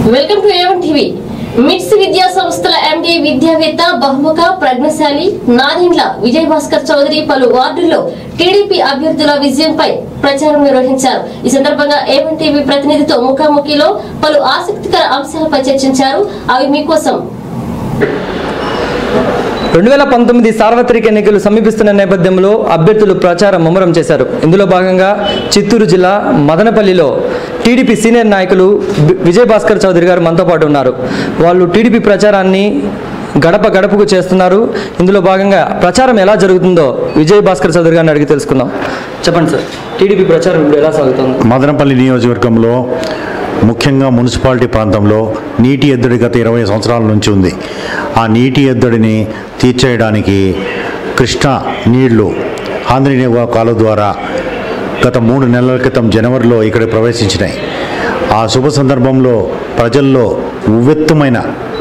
welcome to A1 TV మిట్స్ విద్యా సంస్థల ఎండి విద్యావేత్త బహుముఖ ప్రజ్ఞశాలి నాదిండ్ల విజయ్ భాస్కర్ చౌదరి పలు వార్డుల్లో టీడీపీ అభ్యర్థుల విజయంపై ప్రచారం నిర్వహించారు ఈ సందర్భంగా ఏవన్ టీవీ ప్రతినిధితో ముఖాముఖిలో పలు ఆసక్తికర అంశాలపై చర్చించారు అవి మీకోసం రెండు వేల పంతొమ్మిది సార్వత్రిక ఎన్నికలు సమీపిస్తున్న నేపథ్యంలో అభ్యర్థులు ప్రచారం ముమ్మరం చేశారు ఇందులో భాగంగా చిత్తూరు జిల్లా మదనపల్లిలో టీడీపీ సీనియర్ నాయకులు వి- విజయ్ భాస్కర్ చౌదరి గారు మనతో పాటు ఉన్నారు వాళ్ళు టీడీపీ ప్రచారాన్ని గడప గడపకు చేస్తున్నారు ఇందులో భాగంగా ప్రచారం ఎలా జరుగుతుందో విజయ్ భాస్కర్ చౌదరి గారిని అడిగి తెలుసుకుందాం చెప్పండి సార్ టీడీపీ ప్రచారం ఇప్పుడు ఎలా సాగుతుంది మదనపల్లి నియోజకవర్గంలో ముఖ్యంగా మున్సిపాలిటీ ప్రాంతంలో నీటి ఎద్దడి గత ఇరవై సంవత్సరాల నుంచి ఉంది ఆ నీటి ఎద్దడిని తీర్చేయడానికి కృష్ణా నీళ్లు ఆంధ్రనీయ కాలువ ద్వారా గత మూడు నెలల క్రితం జనవరిలో ఇక్కడ ప్రవేశించినాయి ఆ శుభ సందర్భంలో ప్రజల్లో ఉవ్వెత్తుమైన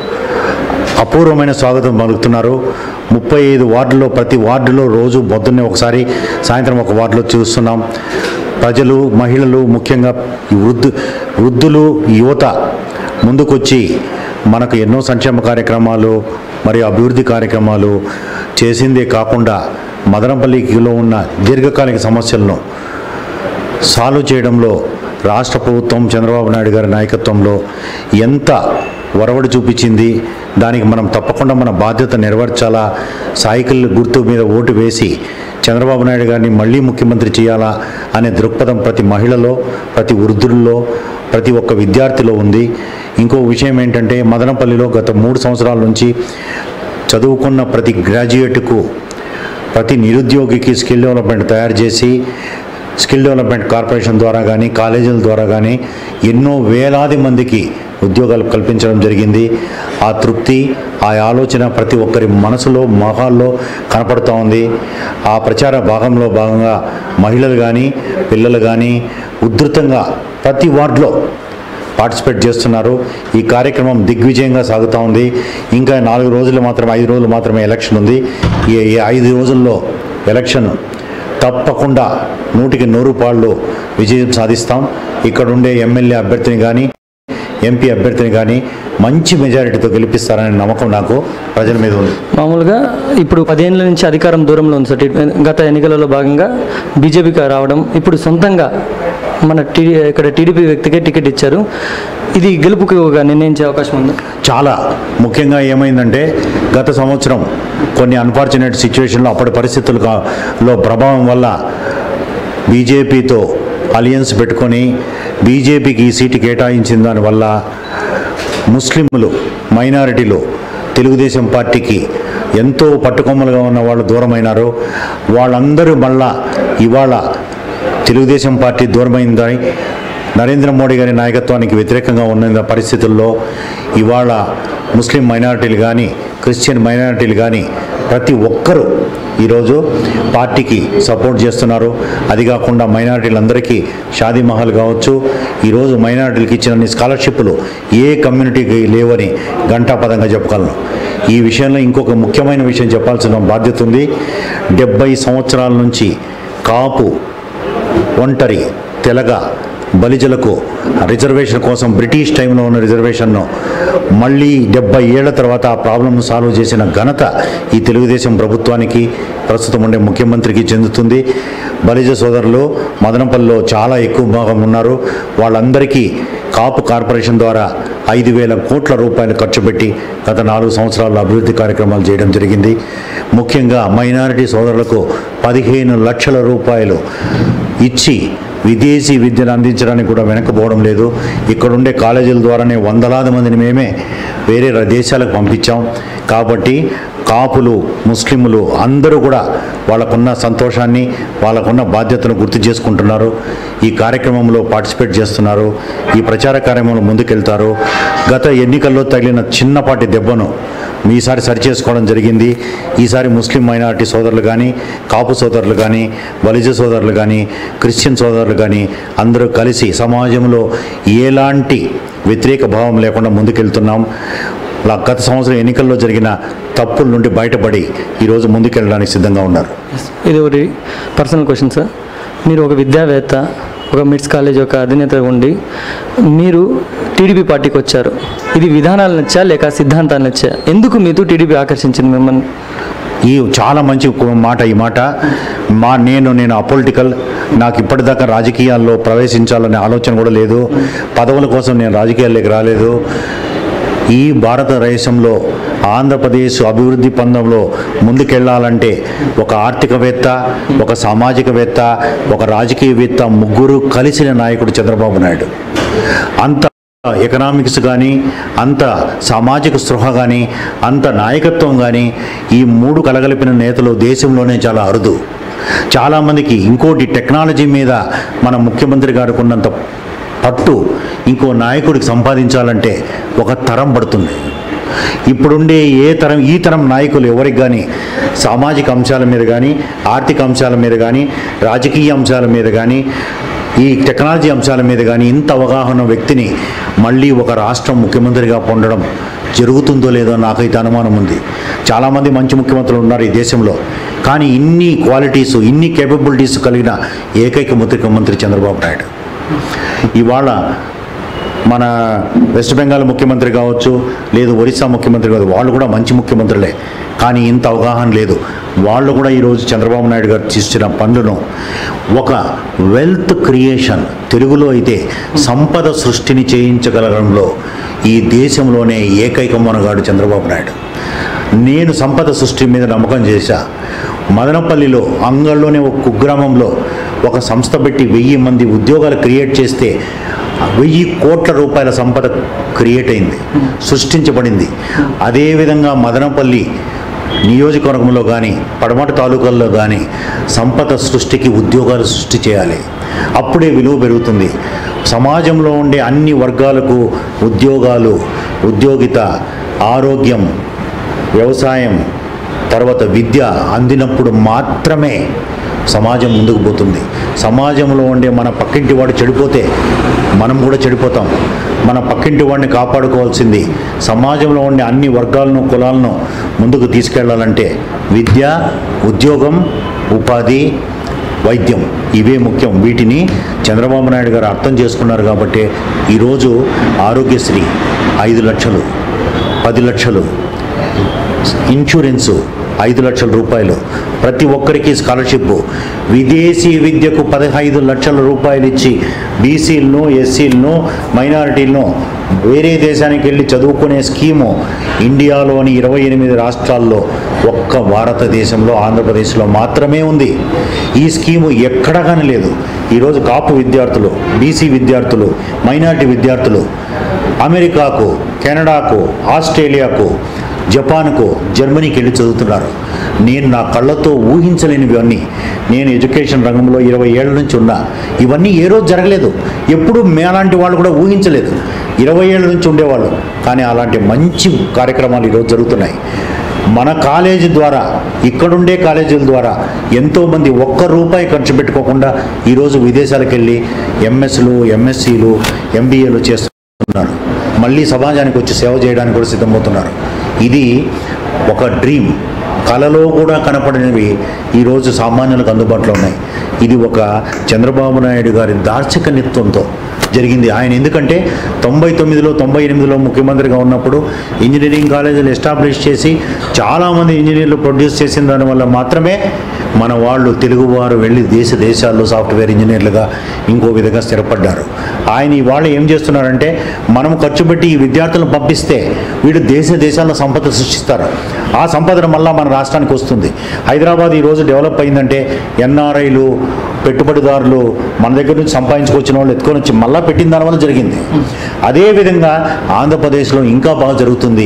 అపూర్వమైన స్వాగతం పలుకుతున్నారు ముప్పై ఐదు వార్డుల్లో ప్రతి వార్డులో రోజు పొద్దున్నే ఒకసారి సాయంత్రం ఒక వార్డులో చూస్తున్నాం ప్రజలు మహిళలు ముఖ్యంగా ఈ వృద్ధు వృద్ధులు యువత ముందుకొచ్చి మనకు ఎన్నో సంక్షేమ కార్యక్రమాలు మరియు అభివృద్ధి కార్యక్రమాలు చేసిందే కాకుండా మదనపల్లిలో ఉన్న దీర్ఘకాలిక సమస్యలను సాల్వ్ చేయడంలో రాష్ట్ర ప్రభుత్వం చంద్రబాబు నాయుడు గారి నాయకత్వంలో ఎంత ఒరవడి చూపించింది దానికి మనం తప్పకుండా మన బాధ్యత నెరవేర్చాలా సైకిల్ గుర్తు మీద ఓటు వేసి చంద్రబాబు నాయుడు గారిని మళ్ళీ ముఖ్యమంత్రి చేయాలా అనే దృక్పథం ప్రతి మహిళలో ప్రతి వృద్ధుల్లో ప్రతి ఒక్క విద్యార్థిలో ఉంది ఇంకో విషయం ఏంటంటే మదనపల్లిలో గత మూడు సంవత్సరాల నుంచి చదువుకున్న ప్రతి గ్రాడ్యుయేట్కు ప్రతి నిరుద్యోగికి స్కిల్ డెవలప్మెంట్ తయారు చేసి స్కిల్ డెవలప్మెంట్ కార్పొరేషన్ ద్వారా కానీ కాలేజీల ద్వారా కానీ ఎన్నో వేలాది మందికి ఉద్యోగాలు కల్పించడం జరిగింది ఆ తృప్తి ఆ ఆలోచన ప్రతి ఒక్కరి మనసులో మొహాల్లో కనపడుతూ ఉంది ఆ ప్రచార భాగంలో భాగంగా మహిళలు కానీ పిల్లలు కానీ ఉధృతంగా ప్రతి వార్డులో పార్టిసిపేట్ చేస్తున్నారు ఈ కార్యక్రమం దిగ్విజయంగా సాగుతూ ఉంది ఇంకా నాలుగు రోజులు మాత్రమే ఐదు రోజులు మాత్రమే ఎలక్షన్ ఉంది ఈ ఈ ఐదు రోజుల్లో ఎలక్షన్ తప్పకుండా నూటికి నూరు పాళ్ళు విజయం సాధిస్తాం ఇక్కడ ఉండే ఎమ్మెల్యే అభ్యర్థిని కానీ ఎంపీ అభ్యర్థిని కానీ మంచి మెజారిటీతో గెలిపిస్తారనే నమ్మకం నాకు ప్రజల మీద ఉంది మామూలుగా ఇప్పుడు పదేళ్ళ నుంచి అధికారం దూరంలో ఉంది సార్ టీ- గత ఎన్నికలలో భాగంగా బీజేపీకి రావడం ఇప్పుడు సొంతంగా మన టీ ఇక్కడ టీడీపీ వ్యక్తికే టికెట్ ఇచ్చారు ఇది గెలుపుకు ఒక నిర్ణయించే అవకాశం ఉంది చాలా ముఖ్యంగా ఏమైందంటే గత సంవత్సరం కొన్ని అన్ఫార్చునేట్ సిచ్యువేషన్లో అప్పటి పరిస్థితులు కా- లో ప్రభావం వల్ల బీజేపీతో అలియన్స్ పెట్టుకొని బీజేపీకి ఈ సీటు కేటాయించిన దానివల్ల ముస్లింలు మైనారిటీలు తెలుగుదేశం పార్టీకి ఎంతో పట్టుకొమ్మలుగా ఉన్న వాళ్ళు దూరమైనారు వాళ్ళందరూ మళ్ళా ఇవాళ తెలుగుదేశం పార్టీ దూరమైందని నరేంద్ర మోడీ గారి నాయకత్వానికి వ్యతిరేకంగా ఉన్న పరిస్థితుల్లో ఇవాళ ముస్లిం మైనారిటీలు కానీ క్రిస్టియన్ మైనారిటీలు కానీ ప్రతి ఒక్కరూ ఈరోజు పార్టీకి సపోర్ట్ చేస్తున్నారు అది కాకుండా మైనారిటీలందరికీ షాదీ మహల్ కావచ్చు ఈరోజు మైనారిటీలకు ఇచ్చిన స్కాలర్షిప్లు ఏ కమ్యూనిటీకి లేవని ఘంటాపదంగా చెప్పగలను ఈ విషయంలో ఇంకొక ముఖ్యమైన విషయం చెప్పాల్సిన బాధ్యత ఉంది డెబ్బై సంవత్సరాల నుంచి కాపు ఒంటరి తెలగ బలిజలకు రిజర్వేషన్ కోసం బ్రిటిష్ టైంలో ఉన్న రిజర్వేషన్ను మళ్ళీ డెబ్బై ఏళ్ల తర్వాత ఆ ప్రాబ్లంను సాల్వ్ చేసిన ఘనత ఈ తెలుగుదేశం ప్రభుత్వానికి ప్రస్తుతం ఉండే ముఖ్యమంత్రికి చెందుతుంది బలిజ సోదరులు మదనపల్లిలో చాలా ఎక్కువ భాగం ఉన్నారు వాళ్ళందరికీ కాపు కార్పొరేషన్ ద్వారా ఐదు వేల కోట్ల రూపాయలు ఖర్చు పెట్టి గత నాలుగు సంవత్సరాల్లో అభివృద్ధి కార్యక్రమాలు చేయడం జరిగింది ముఖ్యంగా మైనారిటీ సోదరులకు పదిహేను లక్షల రూపాయలు ఇచ్చి విదేశీ విద్యను అందించడానికి కూడా వెనకపోవడం లేదు ఇక్కడ ఉండే కాలేజీల ద్వారానే వందలాది మందిని మేమే వేరే ర- దేశాలకు పంపించాం కాబట్టి కాపులు ముస్లింలు అందరూ కూడా వాళ్ళకున్న సంతోషాన్ని వాళ్ళకున్న బాధ్యతను గుర్తు చేసుకుంటున్నారు ఈ కార్యక్రమంలో పార్టిసిపేట్ చేస్తున్నారు ఈ ప్రచార కార్యక్రమంలో ముందుకెళ్తారు గత ఎన్నికల్లో తగిలిన చిన్నపాటి దెబ్బను ఈసారి సరిచేసుకోవడం జరిగింది ఈసారి ముస్లిం మైనారిటీ సోదరులు కానీ కాపు సోదరులు కానీ బలిజ సోదరులు కానీ క్రిస్టియన్ సోదరులు కానీ అందరూ కలిసి సమాజంలో ఎలాంటి వ్యతిరేక భావం లేకుండా ముందుకెళ్తున్నాం లా- గత సంవత్సరం ఎన్నికల్లో జరిగిన తప్పుల నుండి బయటపడి ఈరోజు ముందుకెళ్ళడానికి సిద్ధంగా ఉన్నారు ఇది ఒకటి పర్సనల్ క్వశ్చన్ సార్ మీరు ఒక విద్యావేత్త ఒక మిడ్స్ కాలేజ్ ఒక అధినేత ఉండి మీరు టీడీపీ పార్టీకి వచ్చారు ఇది విధానాలు నచ్చా లేక సిద్ధాంతాలు నచ్చా ఎందుకు మీతో టీడీపీ ఆకర్షించింది మిమ్మల్ని ఈ చాలా మంచి కు- మాట ఈ మాట మా నేను నేను అపొలిటికల్ నాకు ఇప్పటిదాకా రాజకీయాల్లో ప్రవేశించాలనే ఆలోచన కూడా లేదు పదవుల కోసం నేను రాజకీయాల్లోకి రాలేదు ఈ భారతదేశంలో ఆంధ్రప్రదేశ్ అభివృద్ధి పందంలో ముందుకెళ్లాలంటే ఒక ఆర్థికవేత్త ఒక సామాజికవేత్త ఒక రాజకీయవేత్త ముగ్గురు కలిసిన నాయకుడు చంద్రబాబు నాయుడు అంత ఎకనామిక్స్ కానీ అంత సామాజిక స్పృహ కానీ అంత నాయకత్వం కానీ ఈ మూడు కలగలిపిన నేతలు దేశంలోనే చాలా అరుదు చాలామందికి ఇంకోటి టెక్నాలజీ మీద మన ముఖ్యమంత్రి గారికి ఉన్నంత పట్టు ఇంకో నాయకుడికి సంపాదించాలంటే ఒక తరం పడుతుంది ఇప్పుడుండే ఏ తరం ఈ తరం నాయకులు ఎవరికి కానీ సామాజిక అంశాల మీద కానీ ఆర్థిక అంశాల మీద కానీ రాజకీయ అంశాల మీద కానీ ఈ టెక్నాలజీ అంశాల మీద కానీ ఇంత అవగాహన ఉన్న వ్యక్తిని మళ్ళీ ఒక రాష్ట్రం ముఖ్యమంత్రిగా పొందడం జరుగుతుందో లేదో నాకైతే అనుమానం ఉంది చాలామంది మంచి ముఖ్యమంత్రులు ఉన్నారు ఈ దేశంలో కానీ ఇన్ని క్వాలిటీస్ ఇన్ని కేపబిలిటీస్ కలిగిన ఏకైక ముఖ్యమంత్రి చంద్రబాబు నాయుడు ఇవాళ మన వెస్ట్ బెంగాల్ ముఖ్యమంత్రి కావచ్చు లేదు ఒరిస్సా ముఖ్యమంత్రి కావచ్చు వాళ్ళు కూడా మంచి ముఖ్యమంత్రులే కానీ ఇంత అవగాహన లేదు వాళ్ళు కూడా ఈరోజు చంద్రబాబు నాయుడు గారు చేసిన పనులను ఒక వెల్త్ క్రియేషన్ తెలుగులో అయితే సంపద సృష్టిని చేయించగలగడంలో ఈ దేశంలోనే ఏకైక మనగాడు చంద్రబాబు నాయుడు నేను సంపద సృష్టి మీద నమ్మకం చేశా మదనపల్లిలో అంగళ్ళలోనే ఒక కుగ్రామంలో ఒక సంస్థ పెట్టి వెయ్యి మంది ఉద్యోగాలు క్రియేట్ చేస్తే వెయ్యి కోట్ల రూపాయల సంపద క్రియేట్ అయింది సృష్టించబడింది అదేవిధంగా మదనపల్లి నియోజకవర్గంలో కానీ పడమటి తాలూకాల్లో కానీ సంపద సృష్టికి ఉద్యోగాలు సృష్టి చేయాలి అప్పుడే విలువ పెరుగుతుంది సమాజంలో ఉండే అన్ని వర్గాలకు ఉద్యోగాలు ఉద్యోగిత ఆరోగ్యం వ్యవసాయం తర్వాత విద్య అందినప్పుడు మాత్రమే సమాజం ముందుకు పోతుంది సమాజంలో ఉండే మన పక్కింటి వాడు చెడిపోతే మనం కూడా చెడిపోతాం మన పక్కింటి వాడిని కాపాడుకోవాల్సింది సమాజంలో ఉండే అన్ని వర్గాలను కులాలను ముందుకు తీసుకెళ్లాలంటే విద్య ఉద్యోగం ఉపాధి వైద్యం ఇవే ముఖ్యం వీటిని చంద్రబాబు నాయుడు గారు అర్థం చేసుకున్నారు కాబట్టి ఈరోజు ఆరోగ్యశ్రీ ఐదు లక్షలు పది లక్షలు ఇన్సూరెన్సు ఐదు లక్షల రూపాయలు ప్రతి ఒక్కరికి స్కాలర్షిప్ విదేశీ విద్యకు పదహైదు లక్షల రూపాయలు ఇచ్చి బీసీలను ఎస్సీలను మైనారిటీలను వేరే దేశానికి వెళ్ళి చదువుకునే స్కీము ఇండియాలోని ఇరవై ఎనిమిది రాష్ట్రాల్లో ఒక్క భారతదేశంలో ఆంధ్రప్రదేశ్లో మాత్రమే ఉంది ఈ స్కీము ఎక్కడా కానీ లేదు ఈరోజు కాపు విద్యార్థులు బీసీ విద్యార్థులు మైనారిటీ విద్యార్థులు అమెరికాకు కెనడాకు ఆస్ట్రేలియాకు జపాన్కు జర్మనీకి వెళ్ళి చదువుతున్నారు నేను నా కళ్ళతో ఊహించలేనివన్నీ నేను ఎడ్యుకేషన్ రంగంలో ఇరవై ఏళ్ళ నుంచి ఉన్నా ఇవన్నీ ఏ రోజు జరగలేదు ఎప్పుడు మేలాంటి వాళ్ళు కూడా ఊహించలేదు ఇరవై ఏళ్ళ నుంచి ఉండేవాళ్ళు కానీ అలాంటి మంచి కార్యక్రమాలు ఈరోజు జరుగుతున్నాయి మన కాలేజీ ద్వారా ఇక్కడుండే కాలేజీల ద్వారా ఎంతోమంది ఒక్క రూపాయి ఖర్చు పెట్టుకోకుండా ఈరోజు విదేశాలకు వెళ్ళి ఎంఎస్లు ఎంఎస్సీలు ఎంబీఏలు చేస్తున్నారు మళ్ళీ సమాజానికి వచ్చి సేవ చేయడానికి కూడా సిద్ధమవుతున్నారు ఇది ఒక డ్రీమ్ కళలో కూడా కనపడినవి ఈరోజు సామాన్యులకు అందుబాటులో ఉన్నాయి ఇది ఒక చంద్రబాబు నాయుడు గారి దార్శనికత్వంతో జరిగింది ఆయన ఎందుకంటే తొంభై తొమ్మిదిలో తొంభై ఎనిమిదిలో ముఖ్యమంత్రిగా ఉన్నప్పుడు ఇంజనీరింగ్ కాలేజీలు ఎస్టాబ్లిష్ చేసి చాలామంది ఇంజనీర్లు ప్రొడ్యూస్ చేసిన దానివల్ల మాత్రమే మన వాళ్ళు తెలుగువారు వెళ్ళి దేశ దేశాల్లో సాఫ్ట్వేర్ ఇంజనీర్లుగా ఇంకో విధంగా స్థిరపడ్డారు ఆయన ఇవాళ ఏం చేస్తున్నారంటే మనం ఖర్చు పెట్టి ఈ విద్యార్థులను పంపిస్తే వీళ్ళు దేశ దేశాల్లో సంపద సృష్టిస్తారు ఆ సంపదను మళ్ళా మన రాష్ట్రానికి వస్తుంది హైదరాబాద్ ఈరోజు డెవలప్ అయిందంటే ఎన్ఆర్ఐలు పెట్టుబడిదారులు మన దగ్గర నుంచి సంపాదించుకొచ్చిన వాళ్ళు ఎత్తుకొని వచ్చి మళ్ళా పెట్టిన దానివల్ల జరిగింది అదేవిధంగా ఆంధ్రప్రదేశ్లో ఇంకా బాగా జరుగుతుంది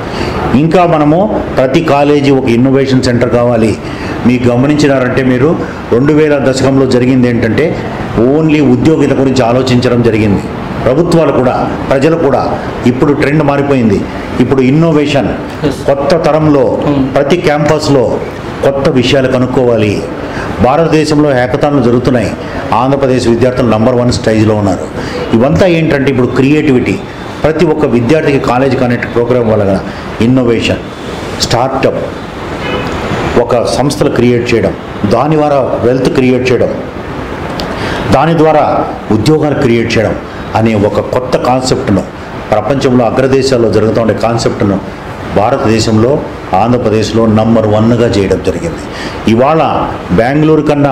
ఇంకా మనము ప్రతి కాలేజీ ఒక ఇన్నోవేషన్ సెంటర్ కావాలి మీకు గమనించినారంటే మీరు రెండు వేల దశకంలో జరిగింది ఏంటంటే ఓన్లీ ఉద్యోగిత గురించి ఆలోచించడం జరిగింది ప్రభుత్వాలు కూడా ప్రజలు కూడా ఇప్పుడు ట్రెండ్ మారిపోయింది ఇప్పుడు ఇన్నోవేషన్ కొత్త తరంలో ప్రతి క్యాంపస్లో కొత్త విషయాలు కనుక్కోవాలి భారతదేశంలో హ్యాకథాన్లు జరుగుతున్నాయి ఆంధ్రప్రదేశ్ విద్యార్థులు నంబర్ వన్ స్టేజ్లో ఉన్నారు ఇవంతా ఏంటంటే ఇప్పుడు క్రియేటివిటీ ప్రతి ఒక్క విద్యార్థికి కాలేజ్ కనెక్ట్ ప్రోగ్రామ్ వల్ల ఇన్నోవేషన్ స్టార్టప్ ఒక సంస్థలు క్రియేట్ చేయడం దాని ద్వారా వెల్త్ క్రియేట్ చేయడం దాని ద్వారా ఉద్యోగాలు క్రియేట్ చేయడం అనే ఒక కొత్త కాన్సెప్ట్ను ప్రపంచంలో అగ్రదేశాల్లో జరుగుతూ ఉండే కాన్సెప్ట్ను భారతదేశంలో ఆంధ్రప్రదేశ్లో నంబర్ వన్గా చేయడం జరిగింది ఇవాళ బెంగళూరు కన్నా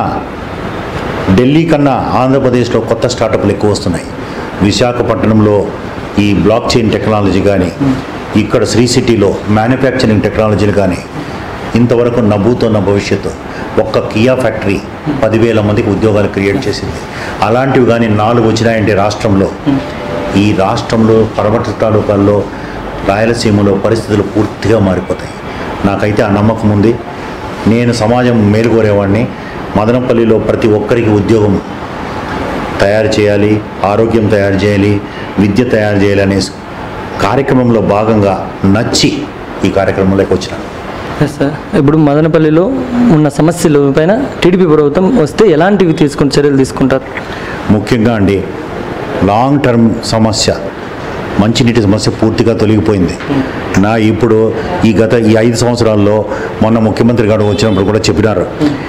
ఢిల్లీ కన్నా ఆంధ్రప్రదేశ్లో కొత్త స్టార్టప్లు ఎక్కువ వస్తున్నాయి విశాఖపట్నంలో ఈ బ్లాక్ చైన్ టెక్నాలజీ కానీ ఇక్కడ శ్రీ సిటీలో మ్యానుఫ్యాక్చరింగ్ టెక్నాలజీలు కానీ ఇంతవరకు నవ్వుతున్న భవిష్యత్తు ఒక్క కియా ఫ్యాక్టరీ పదివేల మందికి ఉద్యోగాలు క్రియేట్ చేసింది అలాంటివి కానీ నాలుగు వచ్చినాయంటే రాష్ట్రంలో ఈ రాష్ట్రంలో పర్వత తాలూకాల్లో రాయలసీమలో పరిస్థితులు పూర్తిగా మారిపోతాయి నాకైతే ఆ నమ్మకం ఉంది నేను సమాజం మేలుకోరేవాడిని మదనపల్లిలో ప్రతి ఒక్కరికి ఉద్యోగం తయారు చేయాలి ఆరోగ్యం తయారు చేయాలి విద్య తయారు చేయాలి అనే కార్యక్రమంలో భాగంగా నచ్చి ఈ కార్యక్రమంలోకి వచ్చినాను ఎస్ సార్ ఇప్పుడు మదనపల్లిలో ఉన్న సమస్యల పైన టీడీపీ ప్రభుత్వం వస్తే ఎలాంటివి తీసుకుని చర్యలు తీసుకుంటారు ముఖ్యంగా అండి లాంగ్ టర్మ్ సమస్య మంచినీటి సమస్య పూర్తిగా తొలగిపోయింది నా ఇప్పుడు ఈ గత ఈ ఐదు సంవత్సరాల్లో మొన్న ముఖ్యమంత్రి గారు వచ్చినప్పుడు కూడా చెప్పినారు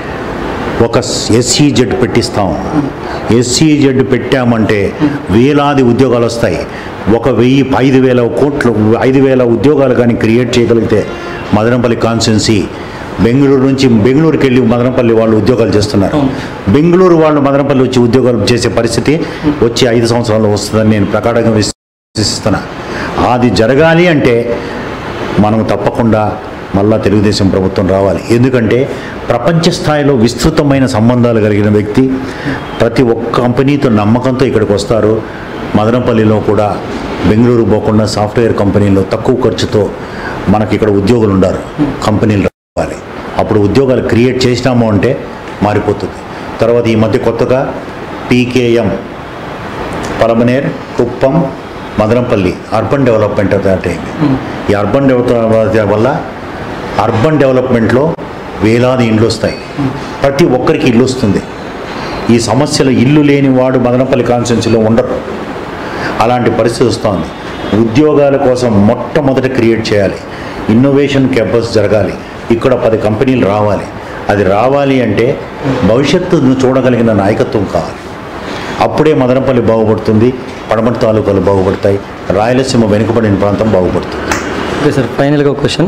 ఒక ఎస్సీజెడ్ పెట్టిస్తాం ఎస్సీజెడ్ పెట్టామంటే వేలాది ఉద్యోగాలు వస్తాయి ఒక వెయ్యి ఐదు వేల కోట్లు ఐదు వేల ఉద్యోగాలు కానీ క్రియేట్ చేయగలిగితే మదనపల్లి కాన్స్టిట్యున్సీ బెంగళూరు నుంచి బెంగళూరుకి వెళ్ళి మదనపల్లి వాళ్ళు ఉద్యోగాలు చేస్తున్నారు బెంగళూరు వాళ్ళు మదనపల్లి వచ్చి ఉద్యోగాలు చేసే పరిస్థితి వచ్చి ఐదు సంవత్సరాల్లో వస్తుందని నేను ప్రకారంగా విశ్వసిస్తున్నా అది జరగాలి అంటే మనం తప్పకుండా మళ్ళా తెలుగుదేశం ప్రభుత్వం రావాలి ఎందుకంటే ప్రపంచ స్థాయిలో విస్తృతమైన సంబంధాలు కలిగిన వ్యక్తి ప్రతి ఒక్క కంపెనీతో నమ్మకంతో ఇక్కడికి వస్తారు మదనపల్లిలో కూడా బెంగళూరు పోకుండా సాఫ్ట్వేర్ కంపెనీలో తక్కువ ఖర్చుతో మనకి ఇక్కడ ఉద్యోగులు ఉండారు కంపెనీలు రావాలి అప్పుడు ఉద్యోగాలు క్రియేట్ చేసినాము అంటే మారిపోతుంది తర్వాత ఈ మధ్య కొత్తగా PKM Palamaner Kuppam Madanapalle urban development authority అయింది ఈ అర్బన్ డెవలప్మెంట్ వల్ల అర్బన్ డెవలప్మెంట్లో వేలాది ఇండ్లు వస్తాయి ప్రతి ఒక్కరికి ఇల్లు వస్తుంది ఈ సమస్యలు ఇల్లు లేని వాడు మదనపల్లి కాన్స్టిట్యున్సీలో ఉండరు అలాంటి పరిస్థితి వస్తుంది ఉద్యోగాల కోసం మొట్టమొదట క్రియేట్ చేయాలి ఇన్నోవేషన్ క్యాంపస్ జరగాలి ఇక్కడ పది కంపెనీలు రావాలి అది రావాలి అంటే భవిష్యత్తును చూడగలిగిన నాయకత్వం కావాలి అప్పుడే మదనపల్లి బాగుపడుతుంది పడమటి తాలూకాలు బాగుపడతాయి రాయలసీమ వెనుకబడిన ప్రాంతం బాగుపడుతుంది ఓకే సార్ ఫైనల్గా ఒక క్వశ్చన్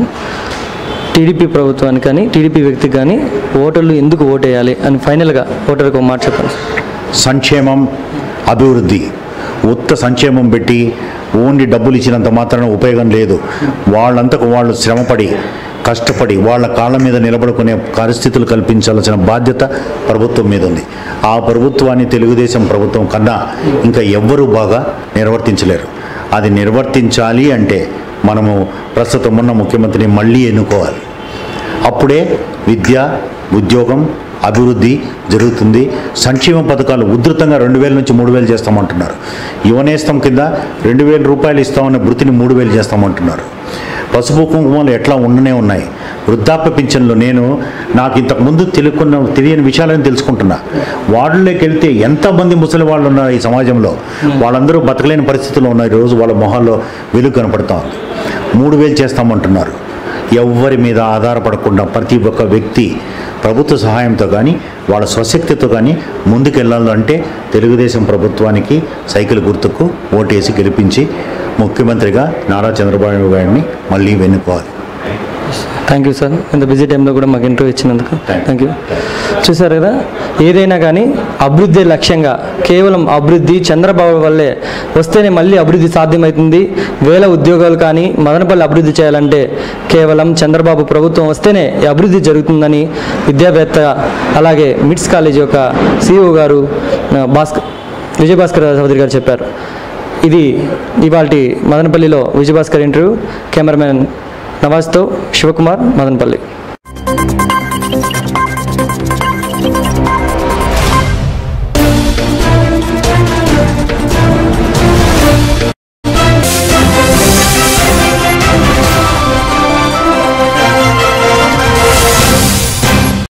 టీడీపీ ప్రభుత్వానికి కానీ టీడీపీ వ్యక్తికి కానీ ఓటర్లు ఎందుకు ఓటేయాలి అని ఫైనల్గా ఓటర్కి ఒక మాట చెప్పండి సార్ సంక్షేమం అభివృద్ధి ఉత్త సంక్షేమం పెట్టి ఓన్లీ డబ్బులు ఇచ్చినంత మాత్రాన ఉపయోగం లేదు వాళ్ళంతకు వాళ్ళు శ్రమపడి కష్టపడి వాళ్ళ కాళ్ళ మీద నిలబడుకునే పరిస్థితులు కల్పించాల్సిన బాధ్యత ప్రభుత్వం మీద ఉంది ఆ ప్రభుత్వాన్ని తెలుగుదేశం ప్రభుత్వం కన్నా ఇంకా ఎవ్వరూ బాగా నిర్వర్తించలేరు అది నిర్వర్తించాలి అంటే మనము ప్రస్తుతం ఉన్న ముఖ్యమంత్రిని మళ్ళీ ఎన్నుకోవాలి అప్పుడే విద్య ఉద్యోగం అభివృద్ధి జరుగుతుంది సంక్షేమ పథకాలు ఉధృతంగా రెండు వేల నుంచి మూడు వేలు చేస్తామంటున్నారు యువనేస్తం కింద రెండు వేల రూపాయలు ఇస్తామన్న వృత్తిని మూడు వేలు చేస్తామంటున్నారు పసుపు కుంకుమలు ఎట్లా ఉండనే ఉన్నాయి వృద్ధాప్య పింఛన్లు నేను నాకు ఇంతకు ముందు తెలుకున్న తెలియని విషయాలను తెలుసుకుంటున్నా వార్డులోకి వెళ్తే ఎంతమంది ముసలి వాళ్ళు ఉన్నారు ఈ సమాజంలో వాళ్ళందరూ బతకలేని పరిస్థితుల్లో ఉన్నారు ఈరోజు వాళ్ళ మొహాల్లో వెలుగు కనపడతా ఉంది మూడు వేలు చేస్తామంటున్నారు ఎవ్వరి మీద ఆధారపడకుండా ప్రతి ఒక్క వ్యక్తి ప్రభుత్వ సహాయంతో కానీ వాళ్ళ స్వశక్తితో కానీ ముందుకెళ్ళాలంటే తెలుగుదేశం ప్రభుత్వానికి సైకిల్ గుర్తుకు ఓటేసి గెలిపించి ముఖ్యమంత్రిగా నారా చంద్రబాబు గారిని మళ్ళీ వెన్నుకోవాలి థ్యాంక్ యూ సార్ ఇంత బిజీ టైంలో కూడా మాకు ఇంటర్వ్యూ ఇచ్చినందుకు Thank థ్యాంక్ యూ చూసారు కదా ఏదైనా కానీ అభివృద్ధి లక్ష్యంగా కేవలం అభివృద్ధి చంద్రబాబు వల్లే వస్తేనే మళ్ళీ అభివృద్ధి సాధ్యమవుతుంది వేల ఉద్యోగాలు కానీ మదనపల్లి అభివృద్ధి చేయాలంటే కేవలం చంద్రబాబు ప్రభుత్వం వస్తేనే ఈ అభివృద్ధి జరుగుతుందని విద్యావేత్త అలాగే మిట్స్ కాలేజ్ యొక్క సిఇఓ గారు ఆ, భాస్కర్ విజయభాస్కర్ చౌదరి గారు చెప్పారు ఇది ఇవాళ మదనపల్లిలో విజయభాస్కర్ ఇంటర్వ్యూ కెమెరామెన్ నవాజ్తో శివకుమార్ మదనపల్లి